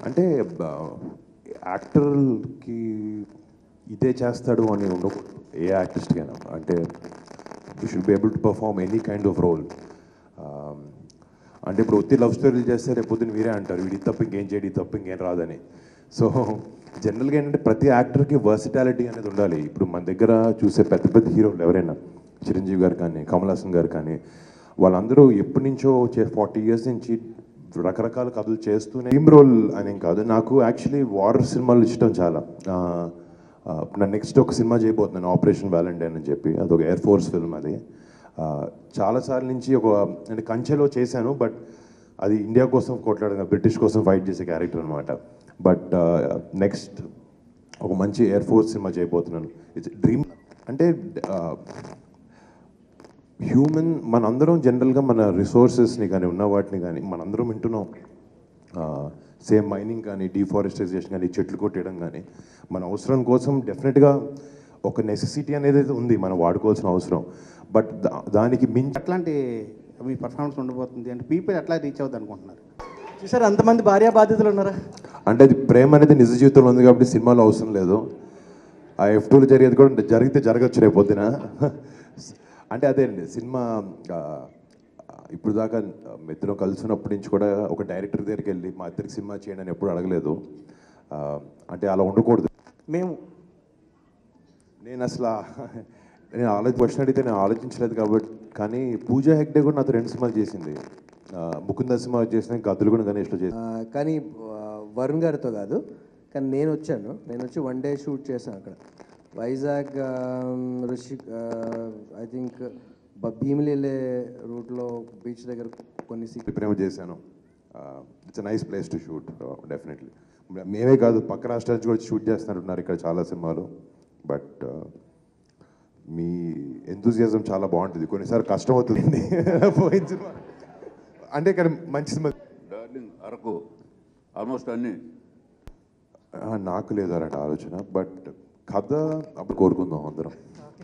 అంటే యాక్టర్కి ఇదే చేస్తాడు అని ఉండకూడదు ఏ ఆర్టిస్ట్కి అయినా అంటే you should be able to perform any kind of role అంటే ఇప్పుడు ఒత్తి లవ్ స్టోరీలు చేస్తే రేపు పొద్దున్న మీరే అంటారు వీడి తప్ప ఇంకేం చేయడు ఈ తప్ప ఇంకేం రాదని సో జనరల్గా ఏంటంటే ప్రతి యాక్టర్కి వర్సిటాలిటీ అనేది ఉండాలి ఇప్పుడు మన దగ్గర చూసే పెద్ద పెద్ద హీరోలు ఎవరైనా చిరంజీవి గారు కానీ కమల్ హాసన్ గారు కానీ వాళ్ళందరూ ఎప్పటి నుంచో వచ్చే ఫార్టీ ఇయర్స్ నుంచి రకరకాల కథలు చేస్తూనే టీమ్ రోల్ అనేం కాదు నాకు యాక్చువల్లీ వార్ సినిమాలు ఇష్టం చాలా ఆ, ఆ, నా నెక్స్ట్ ఒక సినిమా చేయబోతున్నాను ఆపరేషన్ వ్యాలంటైన్ అని చెప్పి అదొక ఎయిర్ ఫోర్స్ ఫిల్మ్ అది ఆ, చాలాసార్లు నుంచి ఒక అంటే కంచెలో చేశాను బట్ అది ఇండియా కోసం కొట్లాడిన బ్రిటిష్ కోసం ఫైట్ చేసే క్యారెక్టర్ అనమాట బట్ నెక్స్ట్ ఒక మంచి ఎయిర్ ఫోర్స్ సినిమా చేయబోతున్నాను ఇట్స్ డ్రీమ్ అంటే హ్యూమన్ మనందరం జనరల్గా మన రిసోర్సెస్ని కానీ ఉన్న వాటిని కానీ మనందరం వింటున్నాం సేమ్ మైనింగ్ కానీ డిఫారెస్టైజేషన్ కానీ చెట్లు కొట్టేయడం కానీ మన అవసరం కోసం డెఫినెట్గా ఒక నెసెసిటీ అనేది అయితే ఉంది మనం వాడుకోవాల్సిన అవసరం బట్ దానికి మించి ఎట్లాంటి మీ పర్ఫార్మెన్స్ ఉండబోతుంది అంటే పీపుల్ ఎట్లా రీచ్ అవుతుంది అనుకుంటున్నారు చూసారు అంతమంది భార్య బాధ్యతలు ఉన్నారా అంటే అది ప్రేమ అనేది నిజ జీవితంలో ఉంది కాబట్టి సినిమాలో అవసరం లేదు ఆ ఎఫ్ టూలో జరిగేది కూడా జరిగితే జరగచ్చు రేపు పొద్దున అంటే అదే అండి సినిమా ఆ, ఇప్పుడు దాకా మా ఇద్దరం కలిసినప్పటి నుంచి కూడా ఒక డైరెక్టర్ దగ్గరికి వెళ్ళి మా ఇద్దరికి సినిమా చేయండి అని ఎప్పుడు అడగలేదు ఆ, అంటే అలా ఉండకూడదు మేము నేను అసలు ఆ- నేను ఆలోచన క్వశ్చన్ అడిగితే నేను ఆలోచించలేదు కాబట్టి కానీ పూజా హెగ్డే కూడా నాతో రెండు సినిమాలు చేసింది ఆ, ముకుంద సినిమా చేసిన గదులు కూడా గణేష్లో చేసింది ఆ, కానీ ఆ, వరుణ్ గారితో కాదు కానీ నేను వచ్చాను నేను వచ్చి వన్ డే షూట్ చేశాను అక్కడ వైజాగ్ ఋషి ఐ థింక్ భీమిలి వెళ్ళే రూట్లో బీచ్ దగ్గర కొన్ని సీ ప్రేమ చేశాను it's nice place to shoot definitely మేమే కాదు పక్క రాష్ట్రాల నుంచి కూడా షూట్ చేస్తున్నట్టున్నారు ఇక్కడ చాలా సినిమాలు బట్ మీ ఎంతూజియాజం చాలా బాగుంటుంది కొన్నిసార్లు కష్టం అవుతుంది పోయిన సినిమా అంటే ఇక్కడ మంచి సినిమా డార్లింగ్ అరకు ఆల్మోస్ట్ అన్ని ఆ, నాకు లేదు అలాంటి ఆలోచన బట్ కథ అప్పుడు కోరుకుందాం అందరం